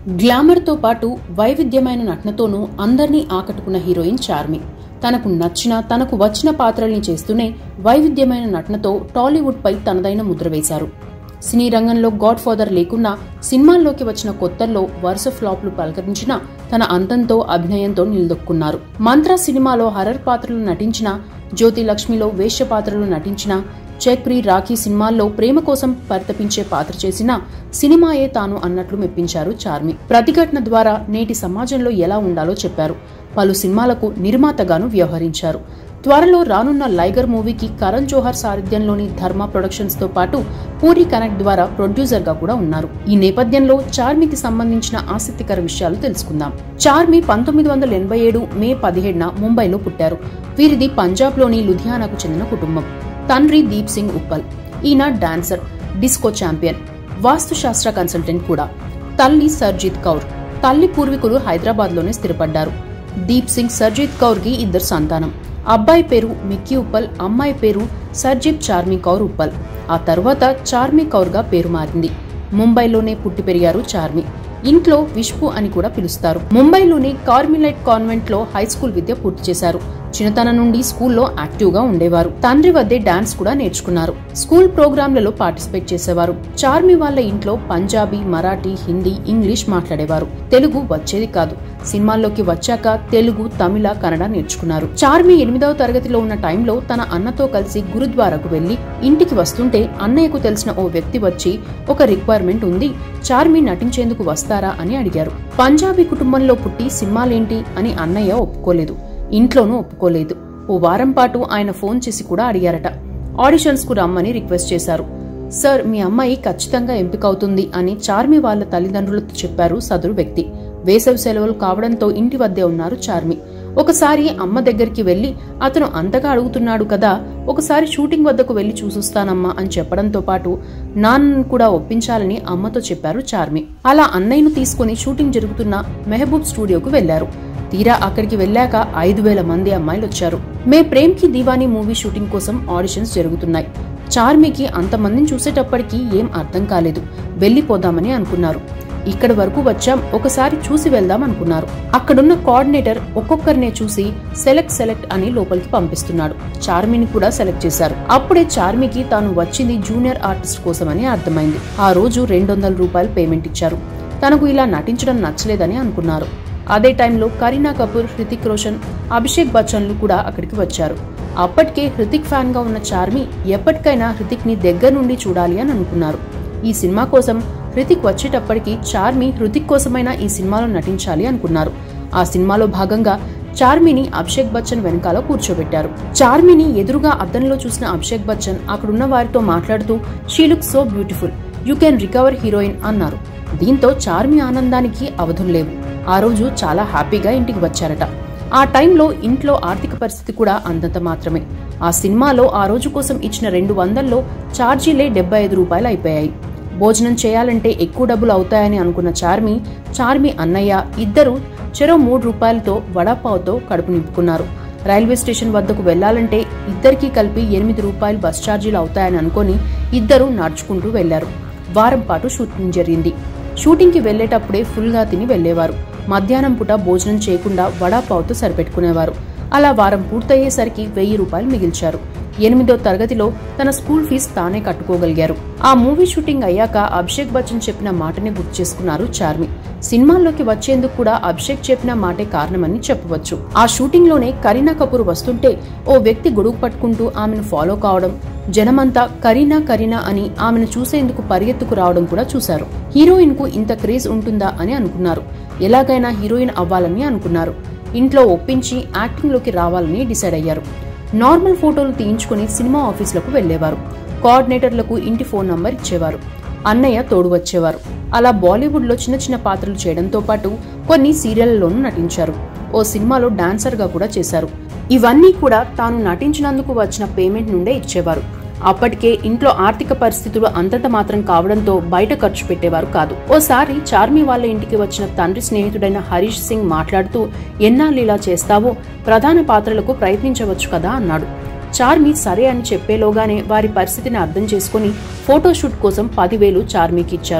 గ్లామర్తో పాటు వైవిధ్యమైన నటనతోనూ అందర్నీ ఆకట్టుకున్న హీరోయిన్ చార్మి తనకు నచ్చిన తనకు వచ్చిన పాత్రల్ని చేస్తూనే వైవిధ్యమైన నటనతో టాలీవుడ్ పై తనదైన ముద్ర వేశారు సినీ రంగంలో గాడ్ ఫాదర్ లేకున్నా సినిమాల్లోకి వచ్చిన కొత్తల్లో వరుస ఫ్లాప్లు పలకరించిన తన అంతంతో అభినయంతో నిలదొక్కున్నారు మంత్ర సినిమాలో హర్రర్ పాత్రలు నటించిన జ్యోతి లక్ష్మిలో వేశ్య పాత్రలు నటించిన చక్రి రాఖీ సినిమాల్లో ప్రేమ కోసం పరితపించే పాత్ర చేసిన సినిమాయే తాను అన్నట్లు మెప్పించారు చార్మి ప్రతిఘటన ద్వారా నేటి సమాజంలో ఎలా ఉండాలో చెప్పారు పలు సినిమాలకు నిర్మాతగాను వ్యవహరించారు త్వరలో రానున్న లైగర్ మూవీకి కరణ్ జోహర్ సారథ్యంలోని ధర్మ ప్రొడక్షన్స్ తో పాటు పూరి కనెక్ట్ ద్వారా ప్రొడ్యూసర్ గా కూడా ఉన్నారు ఈ నేపథ్యంలో చార్మికి సంబంధించిన ఆసక్తికర విషయాలు తెలుసుకుందాం చార్మి పంతొమ్మిది వందల ఎనభై ఏడు మే పదిహేడున ముంబైలో పుట్టారు వీరిది పంజాబ్లోని లుధియానాకు చెందిన కుటుంబం తండ్రి దీప్ సింగ్ ఉప్పల్ ఈయన డాన్సర్ డిస్కో ఛాంపియన్ వాస్తుశాస్త్ర కన్సల్టెంట్ కూడా తల్లి సర్జిత్ కౌర్ తల్లి పూర్వీకులు హైదరాబాద్ లోనే స్థిరపడ్డారు దీప్ సింగ్ సర్జిత్ కౌర్ కి ఇద్దరు సంతానం అబ్బాయి పేరు మిక్కీ ఉప్పల్ అమ్మాయి పేరు సర్జిత్ చార్మి కౌర్ ఉప్పల్ ఆ తర్వాత చార్మి కౌర్ గా పేరు మారింది ముంబైలోనే పుట్టి పెరిగారు చార్మి ఇంట్లో విష్పు అని కూడా పిలుస్తారు ముంబైలోని కార్మిలైట్ కాన్వెంట్ లో హై స్కూల్ విద్య పూర్తి చేశారు చిన్నతనం నుండి స్కూల్లో యాక్టివ్ గా ఉండేవారు తండ్రి వద్దే డాన్స్ కూడా నేర్చుకున్నారు స్కూల్ ప్రోగ్రాంలలో పార్టిసిపేట్ చేసేవారు చార్మి వాళ్ళ ఇంట్లో పంజాబీ మరాఠీ హిందీ ఇంగ్లీష్ మాట్లాడేవారు తెలుగు వచ్చేది కాదు సినిమాల్లోకి వచ్చాక తెలుగు తమిళ కన్నడ నేర్చుకున్నారు చార్మి ఎనిమిదవ తరగతిలో ఉన్న టైంలో తన అన్నతో కలిసి గురుద్వారకు వెళ్లి ఇంటికి వస్తుంటే అన్నయ్యకు తెలిసిన ఓ వ్యక్తి వచ్చి ఒక రిక్వైర్మెంట్ ఉంది చార్మి నటించేందుకు వస్తారా అని అడిగారు పంజాబీ కుటుంబంలో పుట్టి సినిమాలేంటి అని అన్నయ్య ఒప్పుకోలేదు ఇంట్లోనూ ఒప్పుకోలేదు ఓ వారం పాటు ఆయన ఫోన్ చేసి కూడా అడిగారట ఆడిషన్స్ కు రమ్మని రిక్వెస్ట్ చేశారు సార్ మీ అమ్మాయి ఖచ్చితంగా ఎంపికవుతుంది అని చార్మి వాళ్ళ తల్లిదండ్రులతో చెప్పారు సదరు వ్యక్తి వేసవి సెలవులు కావడంతో ఇంటి వద్దే ఉన్నారు చార్మి ఒకసారి అమ్మ దగ్గరికి వెళ్లి అతను అంతగా అడుగుతున్నాడు కదా ఒకసారి షూటింగ్ వద్దకు వెళ్లి చూసొస్తానమ్మా అని చెప్పడంతో పాటు నాన్నను కూడా ఒప్పించాలని అమ్మతో చెప్పారు చార్మి అలా అన్నయ్యను తీసుకుని షూటింగ్ జరుగుతున్న మెహబూబ్ స్టూడియోకు వెళ్లారు తీరా అక్కడికి వెళ్ళాక ఐదు వేల మంది అమ్మాయిలు వచ్చారు మే ప్రేమ్ కి దీవానీ మూవీ షూటింగ్ కోసం ఆడిషన్స్ జరుగుతున్నాయి చార్మికి అంతమందిని చూసేటప్పటికి ఏం అర్థం కాలేదు వెళ్లిపోదామని అనుకున్నారు ఇక్కడి వరకు వచ్చాం ఒకసారి చూసి వెళ్దాం అనుకున్నారు అక్కడున్న కోఆర్డినేటర్ ఒక్కొక్కరినే చూసి సెలెక్ట్ సెలెక్ట్ అని లోపలికి పంపిస్తున్నాడు చార్మిని కూడా సెలెక్ట్ చేశారు అప్పుడే చార్మికి తాను వచ్చింది జూనియర్ ఆర్టిస్ట్ కోసమని అర్థమైంది ఆ రోజు రెండు వందల రూపాయలు పేమెంట్ ఇచ్చారు తనకు ఇలా నటించడం నచ్చలేదని అనుకున్నారు అదే టైంలో కరీనా కపూర్ హృతిక్ రోషన్ అభిషేక్ బచ్చన్లు కూడా అక్కడికి వచ్చారు అప్పటికే హృతిక్ ఫ్యాన్ గా ఉన్న చార్మి ఎప్పటికైనా హృతిక్ ని దగ్గర నుండి చూడాలి అని అనుకున్నారు ఈ సినిమా కోసం హృతిక్ వచ్చేటప్పటికి చార్మి హృతిక్ కోసమైనా ఈ సినిమాలో నటించాలి అనుకున్నారు ఆ సినిమాలో భాగంగా చార్మిని అభిషేక్ బచ్చన్ వెనకాల కూర్చోబెట్టారు చార్మిని ఎదురుగా అద్దంలో చూసిన అభిషేక్ బచ్చన్ అక్కడున్న వారితో మాట్లాడుతూ she look so beautiful you can recover heroine అన్నారు దీంతో చార్మి ఆనందానికి అవధులు లేవు ఆ రోజు చాలా హ్యాపీగా ఇంటికి వచ్చారట ఆ టైంలో ఇంట్లో ఆర్థిక పరిస్థితి కూడా అంతంత మాత్రమే ఆ సినిమాలో ఆ రోజు కోసం ఇచ్చిన రెండు వందల్లో ఛార్జీలే డెబ్బై ఐదు రూపాయలు అయిపోయాయి భోజనం చేయాలంటే ఎక్కువ డబ్బులు అవుతాయని అనుకున్న చార్మి చార్మి అన్నయ్య ఇద్దరు చెరో మూడు రూపాయలతో వడాపావుతో కడుపు నింపుకున్నారు రైల్వే స్టేషన్ వద్దకు వెళ్లాలంటే ఇద్దరికీ కలిపి ఎనిమిది రూపాయలు బస్ ఛార్జీలు అవుతాయని అనుకొని ఇద్దరు నడుచుకుంటూ వెళ్లారు వారం పాటు షూటింగ్ జరిగింది షూటింగ్కి వెళ్లేటప్పుడే ఫుల్గా తిని వెళ్లేవారు మధ్యాహ్నం పూట భోజనం చేయకుండా వడాపావుతో సరిపెట్టుకునేవారు అలా వారం పూర్తయ్యేసరికి వెయ్యి రూపాయలు మిగిల్చారు ఎనిమిదో తరగతిలో తన స్కూల్ ఫీజు తానే కట్టుకోగలిగారు ఆ మూవీ షూటింగ్ అయ్యాక అభిషేక్ బచ్చన్ చెప్పిన మాటని గుర్తు చేసుకున్నారు చార్మి సినిమాల్లోకి వచ్చేందుకు కూడా అభిషేక్ చెప్పిన మాటే కారణమని చెప్పవచ్చు ఆ షూటింగ్ లోనే కరీనా కపూర్ వస్తుంటే ఓ వ్యక్తి గొడుగు పట్టుకుంటూ ఆమెను ఫాలో కావడం జనమంతా కరీనా కరీనా అని ఆమెను చూసేందుకు పరిగెత్తుకు రావడం కూడా చూశారు హీరోయిన్ కు ఇంత క్రేజ్ ఉంటుందా అని అనుకున్నారు ఎలాగైనా హీరోయిన్ అవ్వాలని అనుకున్నారు ఇంట్లో ఒప్పించి యాక్టింగ్ లోకి రావాలని డిసైడ్ అయ్యారు నార్మల్ ఫోటోలు తీయించుకుని సినిమా ఆఫీసులకు వెళ్లేవారు కోఆర్డినేటర్లకు ఇంటి ఫోన్ నంబర్ ఇచ్చేవారు అన్నయ్య తోడు వచ్చేవారు అలా బాలీవుడ్ లో చిన్న చిన్న పాత్రలు చేయడంతో పాటు కొన్ని సీరియళ్లలోనూ నటించారు ఓ సినిమాలో డాన్సర్ గా కూడా చేశారు ఇవన్నీ కూడా తాను నటించినందుకు వచ్చిన పేమెంట్ నుండే ఇచ్చేవారు అప్పటికే ఇంట్లో ఆర్థిక పరిస్థితులు అంతంత మాత్రం కావడంతో బయట ఖర్చు పెట్టేవారు కాదు ఓసారి చార్మి వాళ్ళ ఇంటికి వచ్చిన తండ్రి స్నేహితుడైన హరీష్ సింగ్ మాట్లాడుతూ ఎన్నాళ్ళు ఇలా చేస్తావో ప్రధాన పాత్రలకు ప్రయత్నించవచ్చు కదా అన్నాడు చార్మి సరే అని చెప్పేలోగానే వారి పరిస్థితిని అర్థం చేసుకుని ఫోటోషూట్ కోసం పదివేలు చార్మికి ఇచ్చారు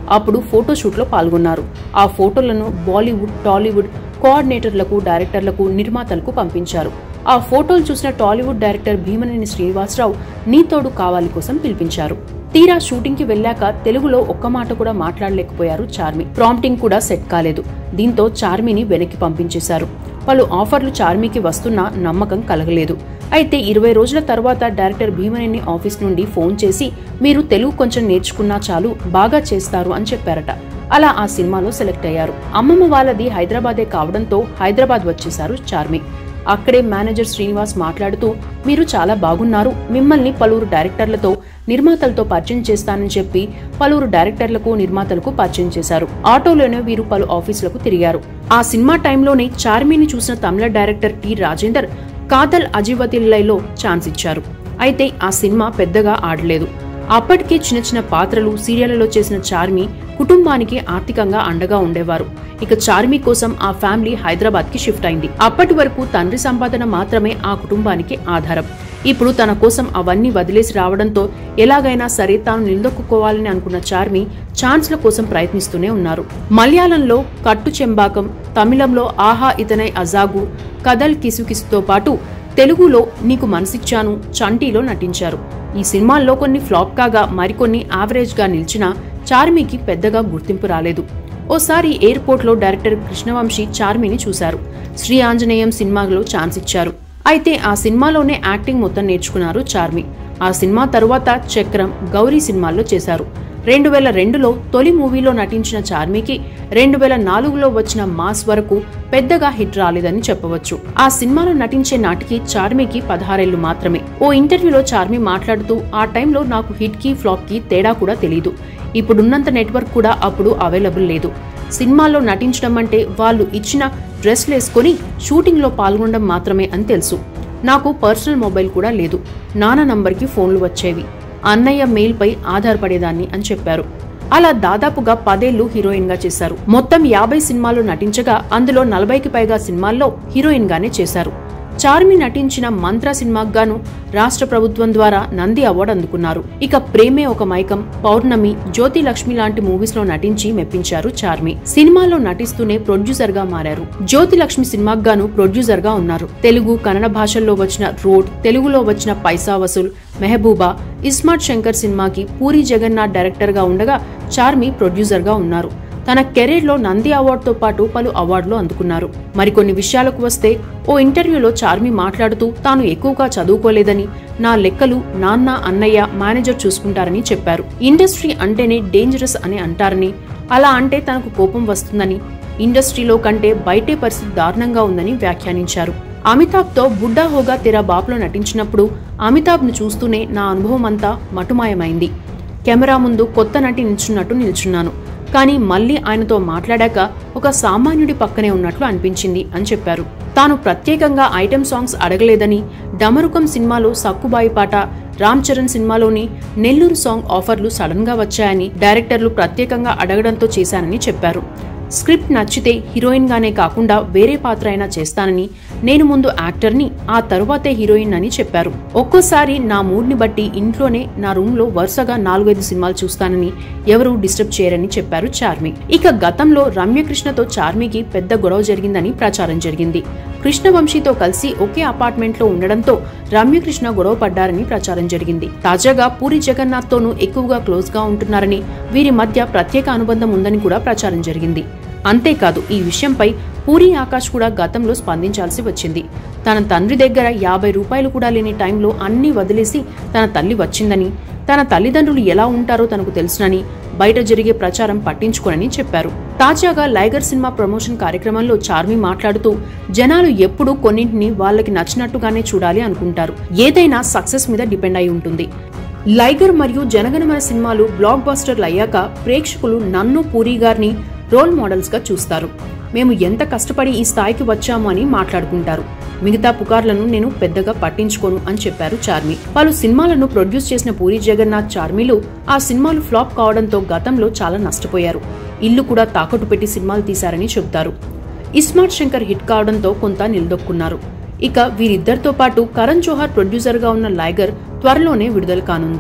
అప్పుడు ఫోటోషూట్లో పాల్గొన్నారు ఆ ఫోటోలను బాలీవుడ్ టాలీవుడ్ కోఆర్డినేటర్లకు డైరెక్టర్లకు నిర్మాతలకు పంపించారు ఆ ఫోటోలు చూసిన టాలీవుడ్ డైరెక్టర్ భీమనేని శ్రీనివాసరావు నీతోడు కావాలి కోసం పిలిపించారు తీరా షూటింగ్ కి వెళ్ళాక తెలుగులో ఒక్క మాట కూడా మాట్లాడలేకపోయారు చార్మి ప్రాంప్టింగ్ కూడా సెట్ కాలేదు దీంతో చార్మిని వెనక్కి పంపించేశారు పలు ఆఫర్లు చార్మికి వస్తున్నా నమ్మకం కలగలేదు అయితే ఇరవై రోజుల తర్వాత డైరెక్టర్ భీమనేని ఆఫీస్ నుండి ఫోన్ చేసి మీరు తెలుగు కొంచెం నేర్చుకున్నా చాలు బాగా చేస్తారు అని చెప్పారట అలా ఆ సినిమాలో సెలెక్ట్ అయ్యారు అమ్మమ్మ వాళ్ళది హైదరాబాదే కావడంతో హైదరాబాద్ వచ్చేశారు చార్మి అక్కడే మేనేజర్ శ్రీనివాస్ మాట్లాడుతూ మీరు చాలా బాగున్నారు మిమ్మల్ని పలువురు డైరెక్టర్లతో నిర్మాతలతో పరిచయం చేస్తానని చెప్పి పలువురు డైరెక్టర్లకు నిర్మాతలకు పరిచయం చేశారు ఆటోలోనే వీరు పలు ఆఫీసులకు తిరిగారు ఆ సినిమా టైంలోనే చార్మిని చూసిన తమిళ డైరెక్టర్ టి రాజేందర్ కాదల్ అజివతిల్లైలో ఛాన్స్ ఇచ్చారు అయితే ఆ సినిమా పెద్దగా ఆడలేదు అప్పటికే చిన్న చిన్న పాత్రలు సీరియళ్లలో చేసిన చార్మి కుటుంబానికి ఆర్థికంగా అండగా ఉండేవారు ఇక చార్మి కోసం ఆ ఫ్యామిలీ హైదరాబాద్ కి షిఫ్ట్ అయింది అప్పటి వరకు తండ్రి సంపాదన మాత్రమే ఆ కుటుంబానికి ఆధారం ఇప్పుడు తన కోసం అవన్నీ వదిలేసి రావడంతో ఎలాగైనా సరే తాను నిలదొక్కుకోవాలని అనుకున్న చార్మి ఛాన్స్ల కోసం ప్రయత్నిస్తూనే ఉన్నారు మలయాళంలో కట్టు చెంబాకం తమిళంలో ఆహా ఇతనై అజాగు కదల్ కిసుకిసుతో పాటు తెలుగులో నీకు మనసిచ్చాను చంటీలో నటించారు ఈ సినిమాల్లో కొన్ని ఫ్లాప్ కాగా మరికొన్ని యావరేజ్ గా నిలిచినా చార్మికి పెద్దగా గుర్తింపు రాలేదు ఓసారి ఎయిర్పోర్ట్ లో డైరెక్టర్ కృష్ణవంశీ చార్మిని చూశారు శ్రీ ఆంజనేయం సినిమాలో ఛాన్స్ ఇచ్చారు అయితే ఆ సినిమాలోనే యాక్టింగ్ మొత్తం నేర్చుకున్నారు చార్మి ఆ సినిమా తరువాత చక్రం గౌరీ సినిమాల్లో చేశారు రెండు వేల రెండులో తొలి మూవీలో నటించిన చార్మికి రెండు వేల నాలుగులో వచ్చిన మాస్ వరకు పెద్దగా హిట్ రాలేదని చెప్పవచ్చు ఆ సినిమాలో నటించే నాటికి చార్మికి పదహారేళ్లు మాత్రమే ఓ ఇంటర్వ్యూలో చార్మి మాట్లాడుతూ ఆ టైంలో నాకు హిట్ కి ఫ్లాప్ కి తేడా కూడా తెలియదు ఇప్పుడున్నంత నెట్వర్క్ కూడా అప్పుడు అవైలబుల్ లేదు సినిమాల్లో నటించడం అంటే వాళ్ళు ఇచ్చిన డ్రెస్లు వేసుకొని షూటింగ్లో పాల్గొనడం మాత్రమే అని తెలుసు నాకు పర్సనల్ మొబైల్ కూడా లేదు నాన్న నంబర్కి ఫోన్లు వచ్చేవి అన్నయ్య మెయిల్పై ఆధారపడేదాన్ని అని చెప్పారు అలా దాదాపుగా పదేళ్లు హీరోయిన్ గా చేశారు మొత్తం యాభై సినిమాలు నటించగా అందులో నలభైకి పైగా సినిమాల్లో హీరోయిన్ గానే చేశారు చార్మి నటించిన మంత్ర సినిమాకు గాను రాష్ట్ర ప్రభుత్వం ద్వారా నంది అవార్డు అందుకున్నారు ఇక ప్రేమే ఒక మైకం పౌర్ణమి జ్యోతి లక్ష్మి లాంటి మూవీస్ లో నటించి మెప్పించారు చార్మి సినిమాలో నటిస్తూనే ప్రొడ్యూసర్ గా మారారు జ్యోతి లక్ష్మి సినిమాకు గాను ప్రొడ్యూసర్ గా ఉన్నారు తెలుగు కన్నడ భాషల్లో వచ్చిన రోడ్ తెలుగులో వచ్చిన పైసా వసూల్ మెహబూబా ఇస్మార్ట్ శంకర్ సినిమాకి పూరి జగన్నాథ్ డైరెక్టర్ గా ఉండగా చార్మి ప్రొడ్యూసర్ గా ఉన్నారు తన కెరీర్ లో నంది అవార్డుతో పాటు పలు అవార్డులు అందుకున్నారు మరికొన్ని విషయాలకు వస్తే ఓ ఇంటర్వ్యూలో చార్మి మాట్లాడుతూ తాను ఎక్కువగా చదువుకోలేదని నా లెక్కలు నాన్న అన్నయ్య మేనేజర్ చూసుకుంటారని చెప్పారు ఇండస్ట్రీ అంటేనే డేంజరస్ అని అంటారని అలా అంటే తనకు కోపం వస్తుందని ఇండస్ట్రీలో కంటే బయటే పరిస్థితి దారుణంగా ఉందని వ్యాఖ్యానించారు అమితాబ్ తో బుడ్డా హోగా తెరా బాప్లో నటించినప్పుడు అమితాబ్ ను చూస్తూనే నా అనుభవం అంతా మటుమాయమైంది కెమెరా ముందు కొత్త నటి నిల్చున్నట్టు నిల్చున్నాను కానీ మళ్ళీ ఆయనతో మాట్లాడాక ఒక సామాన్యుడి పక్కనే ఉన్నట్లు అనిపించింది అని చెప్పారు తాను ప్రత్యేకంగా ఐటెం సాంగ్స్ అడగలేదని డమరుకం సినిమాలో సక్కుబాయి పాట రామ్ చరణ్ సినిమాలోని నెల్లూరు సాంగ్ ఆఫర్లు సడన్ గా వచ్చాయని డైరెక్టర్లు ప్రత్యేకంగా అడగడంతో చేశానని చెప్పారు స్క్రిప్ట్ నచ్చితే హీరోయిన్ గానే కాకుండా వేరే పాత్ర అయినా చేస్తానని నేను ముందు యాక్టర్ని ఆ తరువాతే హీరోయిన్ అని చెప్పారు ఒక్కోసారి నా మూడ్ని బట్టి ఇంట్లోనే నా రూమ్ లో వరుసగా నాలుగైదు సినిమాలు చూస్తానని ఎవరూ డిస్టర్బ్ చేయరని చెప్పారు చార్మి ఇక గతంలో రమ్యకృష్ణతో చార్మికి పెద్ద గొడవ జరిగిందని ప్రచారం జరిగింది కృష్ణవంశీతో కలిసి ఒకే అపార్ట్మెంట్ లో ఉండడంతో రమ్యకృష్ణ గొడవ పడ్డారని ప్రచారం జరిగింది తాజాగా పూరి జగన్నాథ్ తోనూ ఎక్కువగా క్లోజ్ గా ఉంటున్నారని వీరి మధ్య ప్రత్యేక అనుబంధం ఉందని కూడా ప్రచారం జరిగింది అంతేకాదు ఈ విషయంపై పూరి ఆకాష్ కూడా గతంలో స్పందించాల్సి వచ్చింది తన తండ్రి దగ్గర యాభై రూపాయలు కూడా లేని టైంలో అన్ని వదిలేసి తన తల్లి వచ్చిందని తన తల్లిదండ్రులు ఎలా ఉంటారో తనకు తెలుసునని బయట జరిగే ప్రచారం పట్టించుకోనని చెప్పారు తాజాగా లైగర్ సినిమా ప్రమోషన్ కార్యక్రమంలో చార్మి మాట్లాడుతూ జనాలు ఎప్పుడూ కొన్నింటిని వాళ్ళకి నచ్చినట్టుగానే చూడాలి అనుకుంటారు ఏదైనా సక్సెస్ మీద డిపెండ్ అయి ఉంటుంది లైగర్ మరియు జనగణమన సినిమాలు బ్లాక్ బస్టర్లు అయ్యాక ప్రేక్షకులు నన్ను పూరి గారిని రోల్ మోడల్స్ గా చూస్తారు మేము ఎంత కష్టపడి ఈ స్థాయికి వచ్చాము అని మాట్లాడుకుంటారు మిగతా పుకార్లను నేను పెద్దగా పట్టించుకోను అని చెప్పారు చార్మి పలు సినిమాలను ప్రొడ్యూస్ చేసిన పూరి జగన్నాథ్ చార్మిలు ఆ సినిమాలు ఫ్లాప్ కావడంతో గతంలో చాలా నష్టపోయారు ఇల్లు కూడా తాకట్టు పెట్టి సినిమాలు తీశారని చెబుతారు ఇస్మార్ట్ శంకర్ హిట్ కావడంతో కొంత నిలదొక్కున్నారు ఇక వీరిద్దరితో పాటు కరణ్ జోహార్ ప్రొడ్యూసర్ గా ఉన్న లైగర్ త్వరలోనే విడుదల కానుంది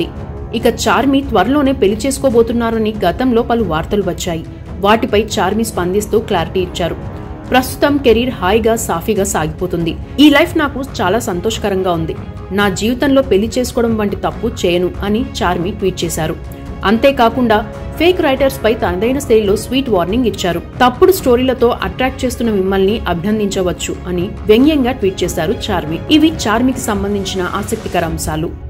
ఇక చార్మి త్వరలోనే పెళ్లి చేసుకోబోతున్నారని గతంలో పలు వార్తలు వచ్చాయి వాటిపై చార్మి స్పందిస్తూ క్లారిటీ ఇచ్చారు ప్రస్తుతం కెరీర్ హాయిగా సాఫీగా సాగిపోతుంది ఈ లైఫ్ నాకు చాలా సంతోషకరంగా ఉంది నా జీవితంలో పెళ్లి చేసుకోవడం వంటి తప్పు చేయను అని చార్మి ట్వీట్ చేశారు అంతేకాకుండా ఫేక్ రైటర్స్ పై తనదైన శైలిలో స్వీట్ వార్నింగ్ ఇచ్చారు తప్పుడు స్టోరీలతో అట్రాక్ట్ చేస్తున్న మిమ్మల్ని అభినందించవచ్చు అని వ్యంగ్యంగా ట్వీట్ చేశారు చార్మి ఇవి చార్మికి సంబంధించిన ఆసక్తికర అంశాలు